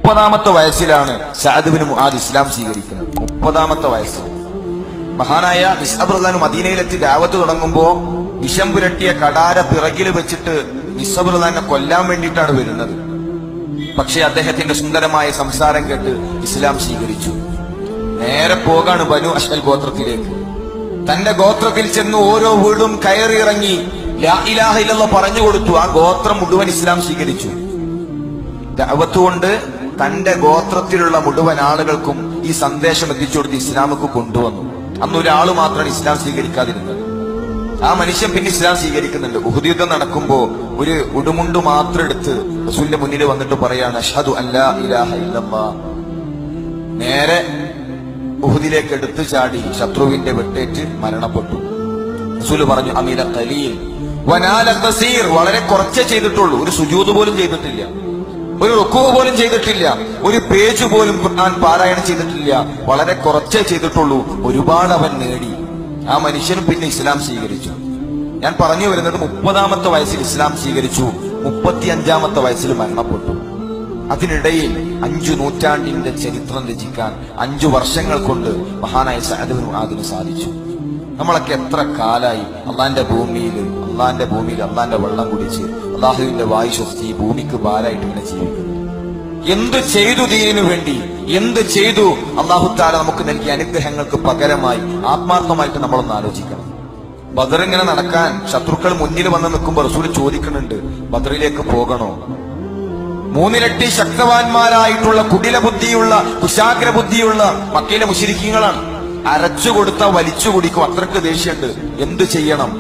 മുപ്പതാമത്തെ വയസ്സിലാണ് സാദുബിന് മുആദ് ഇസ്ലാം സ്വീകരിക്കുന്നത് മുപ്പതാമത്തെ വയസ്സ് മഹാനായ നിസ്അബ്രദാൻ മദീനയിലെത്തി ദാവത്ത് തുടങ്ങുമ്പോ വിഷം പുരട്ടിയ കടാര പിറകിൽ വെച്ചിട്ട് നിസ്അബ്രദാനെ കൊല്ലാൻ വേണ്ടിയിട്ടാണ് വരുന്നത് പക്ഷെ അദ്ദേഹത്തിന്റെ സുന്ദരമായ സംസാരം കേട്ട് ഇസ്ലാം സ്വീകരിച്ചു നേരെ പോകാണ് ബനു അഷ്അൽ ഗോത്രത്തിലേക്ക് തന്റെ ഗോത്രത്തിൽ ചെന്ന് ഓരോ വീടും കയറിയിറങ്ങി ലാ ഇലാഹ ഇല്ലല്ലാഹ് പറഞ്ഞു കൊടുത്തു ആ ഗോത്രം മുഴുവൻ ഇസ്ലാം സ്വീകരിച്ചു ദഅവത്ത് കൊണ്ട് തന്റെ ഗോത്രത്തിലുള്ള മുഴുവൻ ആളുകൾക്കും ഈ സന്ദേശം എത്തിച്ചു കൊടുത്ത് ഇസ്ലാമുക്ക് കൊണ്ടുവന്നു അന്ന് ഒരാൾ മാത്രമാണ് ഇസ്ലാം സ്വീകരിക്കാതിരുന്നത് ആ മനുഷ്യൻ പിന്നെ ഇസ്ലാം സ്വീകരിക്കുന്നുണ്ട് ഉഹുദ് യുദ്ധം നടക്കുമ്പോ ഒരു ഉടുമുണ്ട് മാത്രം എടുത്ത് റസൂലിന്റെ മുന്നിൽ വന്നിട്ട് പറയാണ് അഷ്ഹദു അല്ലാ ഇലാഹ ഇല്ലല്ലാഹ് നേരെ ഉഹുദിലേക്ക് എടുത്തു ചാടി ശത്രുവിന്റെ വെട്ടേറ്റ് മരണപ്പെട്ടു റസൂല് പറഞ്ഞു അമീല ഖലീൽ വനാല ഖസീർ വളരെ കുറച്ചേ ചെയ്തിട്ടുള്ളൂ ഒരു സുജൂത് പോലും ചെയ്തിട്ടില്ല ഒരു റുക്കു പോലും ചെയ്തിട്ടില്ല ഒരു പേജ് പോലും ഖുർആൻ പാരായണം ചെയ്തിട്ടില്ല വളരെ കുറച്ചേ ചെയ്തിട്ടുള്ളൂ ഒരുപാട് അവൻ നേടി ആ മനുഷ്യനും പിന്നെ ഇസ്ലാം സ്വീകരിച്ചു ഞാൻ പറഞ്ഞു വരുന്നത് മുപ്പതാമത്തെ വയസ്സിൽ ഇസ്ലാം സ്വീകരിച്ചു മുപ്പത്തി അഞ്ചാമത്തെ വയസ്സിൽ മരണപ്പെട്ടു അതിനിടയിൽ അഞ്ചു നൂറ്റാണ്ടിന്റെ ചരിത്രം രചിക്കാൻ അഞ്ചു വർഷങ്ങൾ കൊണ്ട് മഹാനായ സഹദബിൻ അതിന് സാധിച്ചു നമ്മളൊക്കെ എത്ര കാലായി അള്ളാന്റെ ഭൂമിയിൽ അള്ളാന്റെ ഭൂമിയിൽ അള്ളാന്റെ വെള്ളം കുടിച്ച് അള്ളാഹുവിന്റെ വായു ശ്വസിച്ച് ഈ ഭൂമിക്ക് ഭാരമായിട്ട് ഇങ്ങനെ ജീവിക്കുന്നു എന്ത് ചെയ്തു ദീനിനു വേണ്ടി എന്ത് ചെയ്തു അള്ളാഹുത്താല നമുക്ക് നൽകിയ അനുഗ്രഹങ്ങൾക്ക് പകരമായി ആത്മാർത്ഥമായിട്ട് നമ്മളൊന്ന് ആലോചിക്കണം ബദർ ഇങ്ങനെ നടക്കാൻ ശത്രുക്കൾ മുന്നിൽ വന്ന് നിൽക്കുമ്പോൾ റസൂൽ ചോദിക്കുന്നുണ്ട് ബദറിലേക്ക് പോകണോ മൂന്നിരട്ടി ശക്തവാന്മാരായിട്ടുള്ള കുടില ബുദ്ധിയുള്ള കുശാഗ്ര ബുദ്ധിയുള്ള മക്കയിലെ മുശിരിക്കങ്ങളാണ് അരച്ചു കൊടുത്ത വലിച്ചു കുടിക്കും അത്രക്ക് ദേഷ്യമുണ്ട് എന്ത് ചെയ്യണം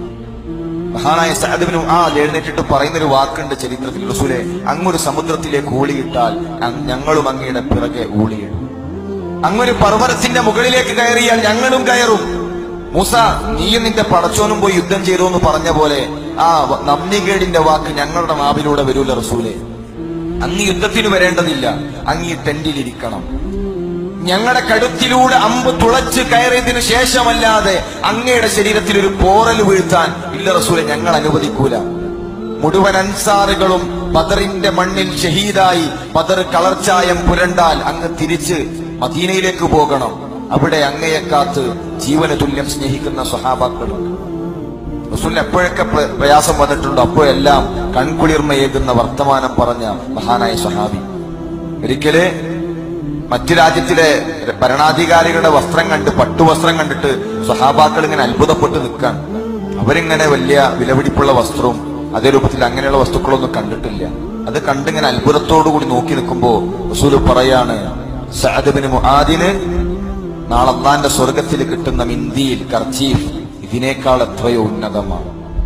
മഹാനായ സഹദബിനും ആ എഴുന്നേറ്റിട്ട് പറയുന്നൊരു വാക്കുണ്ട് ചരിത്രത്തിൽ റസൂലെ അങ്ങൊരു സമുദ്രത്തിലേക്ക് ഊളിയിട്ടാൽ അങ് ഞങ്ങളും അങ്ങയുടെ പിറകെ ഊളിയിടും അങ്ങൊരു പർവ്വതത്തിന്റെ മുകളിലേക്ക് കയറിയാൽ ഞങ്ങളും കയറും മൂസ നീയും നിന്റെ പടച്ചോനും പോയി യുദ്ധം ചെയ്തു എന്ന് പറഞ്ഞ പോലെ ആ വ- നന്ദികേടിന്റെ വാക്ക് ഞങ്ങളുടെ നാവിലൂടെ വരൂല റസൂലെ അങ്ങ് യുദ്ധത്തിന് വരേണ്ടതില്ല അങ്ങ് ഈ ടെന്റിലിരിക്കണം ഞങ്ങളുടെ കടുത്തിലൂടെ അമ്പ് തുളച്ച് കയറിയതിനു ശേഷമല്ലാതെ അങ്ങയുടെ ശരീരത്തിൽ ഒരു പോറൽ വീഴ്ത്താൻ ഇല്ല റസൂലെ ഞങ്ങൾ അനുവദിക്കൂല മുഴുവൻ അൻസാറുകളും ബദറിന്റെ മണ്ണിൽ ഷഹീദായി ബദർ കളർച്ചായം പുരണ്ടാൽ അങ്ങ് തിരിച്ച് മദീനയിലേക്ക് പോകണം അവിടെ അങ്ങയെ കാത്ത് ജീവന തുല്യം സ്നേഹിക്കുന്ന സ്വഹാബാക്കളുണ്ട് റസൂലിന് എപ്പോഴൊക്കെ പ്ര- പ്രയാസം വന്നിട്ടുണ്ടോ അപ്പോഴെല്ലാം കൺകുളിർമയേകുന്ന വർത്തമാനം പറഞ്ഞ മഹാനായ സ്വഹാബി ഒരിക്കല് മറ്റു രാജ്യത്തിലെ ഭരണാധികാരികളുടെ വസ്ത്രം കണ്ട് പട്ടുവസ്ത്രം കണ്ടിട്ട് സ്വഹാബാക്കൾ ഇങ്ങനെ അത്ഭുതപ്പെട്ട് നിൽക്കാൻ അവരിങ്ങനെ വലിയ വിലപിടിപ്പുള്ള വസ്ത്രവും അതേ രൂപത്തിൽ അങ്ങനെയുള്ള വസ്തുക്കളൊന്നും കണ്ടിട്ടില്ല അത് കണ്ടിങ്ങനെ അത്ഭുതത്തോടു കൂടി നോക്കി നിൽക്കുമ്പോ റസൂല് പറയാണ് സഅദബിന് മുആദിന് നാളെ അള്ളാന്റെ സ്വർഗത്തിൽ കിട്ടുന്ന മിന്തിയിൽ കർച്ചീഫ് ഇതിനേക്കാൾ എത്രയോ ഉന്നതമാണ്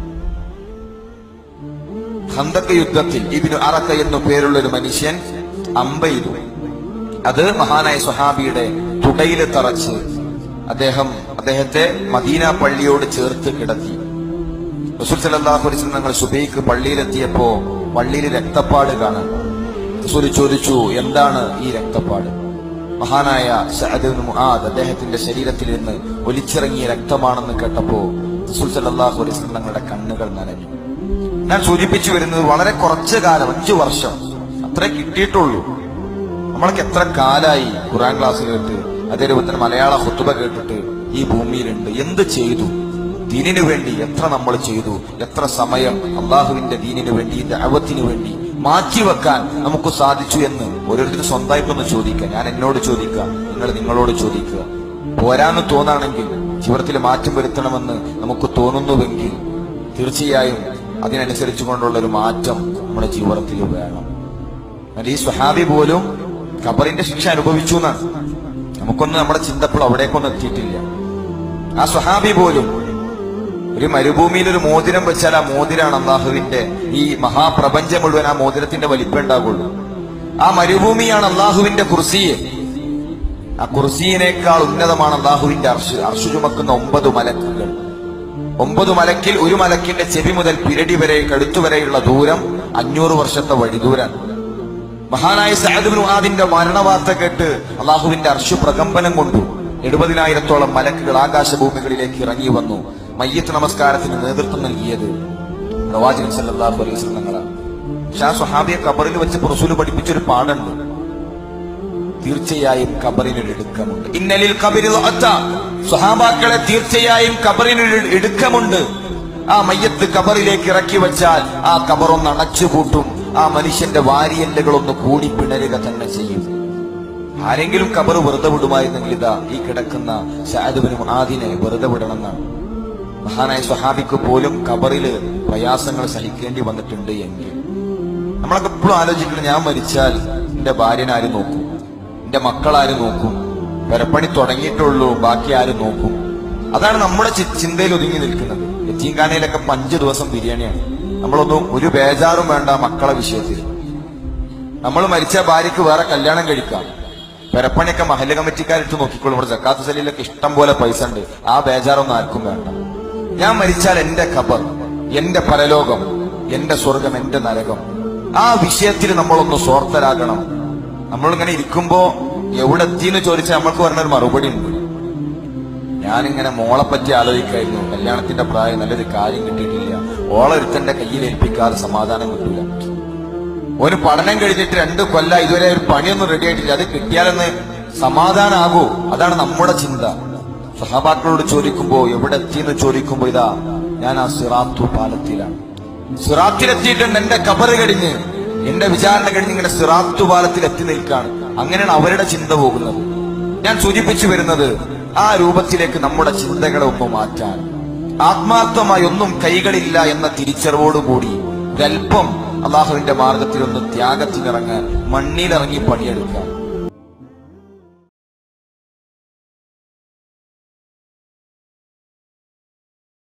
ഖന്തക്ക് യുദ്ധത്തിൽ ഇബിനു അറക്ക എന്നു പേരുള്ള ഒരു മനുഷ്യൻ അമ്പെയ്തു അത് മഹാനായ സുഹാബിയുടെ തുടയിൽ തറച്ച് അദ്ദേഹം അദ്ദേഹത്തെ മദീന പള്ളിയോട് ചേർത്ത് കിടത്തി റസൂൽ സല്ലല്ലാഹു അലൈഹി വസല്ലം ഞങ്ങൾ സുബൈക്ക് പള്ളിയിലെത്തിയപ്പോ പള്ളിയിൽ രക്തപ്പാട് കാണാൻ റസൂൽ ചോദിച്ചു എന്താണ് ഈ രക്തപ്പാട് മഹാനായ സഅദ് ഇബ്നു മുആദ് അദ്ദേഹത്തിന്റെ ശരീരത്തിൽ നിന്ന് ഒലിച്ചിറങ്ങിയ രക്തമാണെന്ന് കേട്ടപ്പോ റസൂൽ സല്ലല്ലാഹു അലൈഹി വസല്ലം ഞങ്ങളുടെ കണ്ണുകൾ നനഞ്ഞു ഞാൻ സൂചിപ്പിച്ചു വരുന്നത് വളരെ കുറച്ച് കാലം അഞ്ചു വർഷം അത്രേ കിട്ടിയിട്ടുള്ളൂ നമ്മളൊക്കെ എത്ര കാലായി ഖുറാൻ ക്ലാസ് കേട്ട് അതേ രൂപത്തിൽ മലയാള ഹുത്തുബ കേട്ടിട്ട് ഈ ഭൂമിയിലുണ്ട് എന്ത് ചെയ്തു ദീനിനു വേണ്ടി എത്ര നമ്മൾ ചെയ്തു എത്ര സമയം അള്ളാഹുവിന്റെ ദീനിനു വേണ്ടി ദഅവത്തിന് വേണ്ടി മാറ്റിവെക്കാൻ നമുക്ക് സാധിച്ചു എന്ന് ഓരോരുത്തരും സ്വന്തമായിട്ടൊന്ന് ചോദിക്കുക ഞാൻ എന്നോട് ചോദിക്കുക നിങ്ങൾ നിങ്ങളോട് ചോദിക്കുക പോരാന്ന് തോന്നാണെങ്കിൽ ജീവിതത്തിൽ മാറ്റം വരുത്തണമെന്ന് നമുക്ക് തോന്നുന്നുവെങ്കിൽ തീർച്ചയായും അതിനനുസരിച്ച് കൊണ്ടുള്ള ഒരു മാറ്റം നമ്മുടെ ജീവിതത്തിൽ വേണം എന്നാൽ ഈ സ്വഹാബി പോലും ഖബറിന്റെ ശിക്ഷ അനുഭവിച്ചു എന്നാണ് നമുക്കൊന്നും നമ്മുടെ ചിന്തപ്പോൾ അവിടേക്കൊന്നും എത്തിയിട്ടില്ല ആ സ്വഹാബി പോലും ഒരു മരുഭൂമിയിൽ ഒരു മോതിരം വെച്ചാൽ ആ മോതിരാണ് അള്ളാഹുവിന്റെ ഈ മഹാപ്രപഞ്ചം മുഴുവൻ ആ മോതിരത്തിന്റെ വലിപ്പം ഉണ്ടാകുള്ളൂ ആ മരുഭൂമിയാണ് അള്ളാഹുവിന്റെ കുർസിയെ ആ കുർസിയിനേക്കാൾ ഉന്നതമാണ് അള്ളാഹുവിന്റെ അർഷ് അർഷു ചുമക്കുന്ന ഒമ്പത് മലക്കുകൾ ഒമ്പത് മലക്കിൽ ഒരു മലക്കിന്റെ ചെവി മുതൽ പിരടി വരെ കഴുത്തു വരെയുള്ള ദൂരം അഞ്ഞൂറ് വർഷത്തെ വഴിദൂരാണ് മഹാനായ സഅദ് ആദിന്റെ മരണവാർത്ത കേട്ട് അള്ളാഹുവിന്റെ അർഷു പ്രകമ്പനം കൊണ്ടു എഴുപതിനായിരത്തോളം മലക്കുകൾ ആകാശഭൂമികളിലേക്ക് ഇറങ്ങി വന്നു മയ്യത്ത് നമസ്കാരത്തിന് നേതൃത്വം നൽകിയത് പ്രവാചകൻ സല്ലല്ലാഹു അലൈഹി വസല്ലം തങ്ങളാണ് പക്ഷെ ആ സ്വഹാബിയെ കബറിൽ വെച്ച് റസൂല് പഠിപ്പിച്ചൊരു പാടുണ്ട് തീർച്ചയായും കബറിനൊരു ഇടുക്കമുണ്ട് ഇന്നലിൽ കബരി സ്വഹാബാക്കളെ തീർച്ചയായും കബറിനൊരു ഇടുക്കമുണ്ട് ആ മയ്യത്ത് കബറിലേക്ക് ഇറക്കി വെച്ചാൽ ആ കബറൊന്ന് അടച്ചുപൂട്ടും ആ മനുഷ്യന്റെ വാരിയല്ലുകളൊന്ന് കൂടി പിണരുക തന്നെ ചെയ്യും ആരെങ്കിലും കബർ വെറുതെ വിടുമായിരുന്നെങ്കിൽ ഇതാ ഈ കിടക്കുന്ന ഷാദുബിനും ആദിനെ വെറുതെ വിടണമെന്നാണ് മഹാനായ സ്വഹാബിക്ക് പോലും കബറില് പ്രയാസങ്ങൾ സഹിക്കേണ്ടി വന്നിട്ടുണ്ട് എങ്കിൽ നമ്മളൊക്കെ എപ്പോഴും ആലോചിക്കുന്നത് ഞാൻ മരിച്ചാൽ എന്റെ ഭാര്യനെ ആര് നോക്കും എന്റെ മക്കളാര് നോക്കും പെരപ്പണി തുടങ്ങിയിട്ടുള്ളൂ ബാക്കി ആര് നോക്കും അതാണ് നമ്മുടെ ചി- ചിന്തയിൽ ഒതുങ്ങി നിൽക്കുന്നത് എത്തീങ്കാനയിലൊക്കെ ഇപ്പൊ അഞ്ച് ദിവസം ബിരിയാണിയാണ് നമ്മളൊന്നും ഒരു ബേജാറും വേണ്ട മക്കളെ വിഷയത്തിൽ നമ്മൾ മരിച്ച ഭാര്യയ്ക്ക് വേറെ കല്യാണം കഴിക്കാം പെരപ്പണിയൊക്കെ മഹല്ല് കമ്മിറ്റിക്കാരിട്ട് നോക്കിക്കോളും ഇവിടെ ജക്കാത്ത് സലീലൊക്കെ ഇഷ്ടം പോലെ പൈസ ഉണ്ട് ആ ബേജാറൊന്നും ആർക്കും വേണ്ട ഞാൻ മരിച്ചാൽ എന്റെ ഖബർ എന്റെ പരലോകം എന്റെ സ്വർഗം എന്റെ നരകം ആ വിഷയത്തിൽ നമ്മളൊന്ന് സ്വാർത്ഥരാകണം നമ്മളിങ്ങനെ ഇരിക്കുമ്പോ എവിടെ എത്തിയെന്ന് ചോദിച്ചാൽ നമ്മൾക്ക് പറഞ്ഞ ഒരു മറുപടി ഉണ്ട് ഞാനിങ്ങനെ മോളെ പറ്റി ആലോചിക്കായിരുന്നു കല്യാണത്തിന്റെ പ്രായം നല്ലൊരു കാര്യം കിട്ടിയിട്ടില്ല ഓളൊരുത്തന്റെ കയ്യിൽ ഏൽപ്പിക്കാതെ സമാധാനം കിട്ടൂല ഒരു പഠനം കഴിഞ്ഞിട്ട് രണ്ട് കൊല്ല ഇതുവരെ ഒരു പണിയൊന്നും റെഡി ആയിട്ടില്ല അത് കിട്ടിയാലെന്ന് സമാധാനാകൂ അതാണ് നമ്മുടെ ചിന്ത സഹപാക്കളോട് ചോദിക്കുമ്പോ എവിടെ എത്തിയെന്ന് ചോദിക്കുമ്പോ ഇതാ ഞാൻ ആ സിറാത്തു പാലത്തിലാണ് സിറാത്തിലെത്തിയിട്ടുണ്ട് എന്റെ കബറ് കഴിഞ്ഞ് എന്റെ വിചാരണ കഴിഞ്ഞ് ഇങ്ങനെ സിറാത്തു പാലത്തിൽ എത്തി നിൽക്കാണ് അങ്ങനെയാണ് അവരുടെ ചിന്ത പോകുന്നത് ഞാൻ സൂചിപ്പിച്ചു വരുന്നത് ആ രൂപത്തിലേക്ക് നമ്മുടെ ചിന്തകളെ ഒന്ന് മാറ്റാൻ ആത്മാർത്ഥമായി ഒന്നും കൈകളില്ല എന്ന തിരിച്ചറിവോടുകൂടി ഒരല്പം അള്ളാഹുവിന്റെ മാർഗത്തിൽ ഒന്ന് ത്യാഗത്തിനിറങ്ങാൻ മണ്ണിലിറങ്ങി പണിയെടുക്കാൻ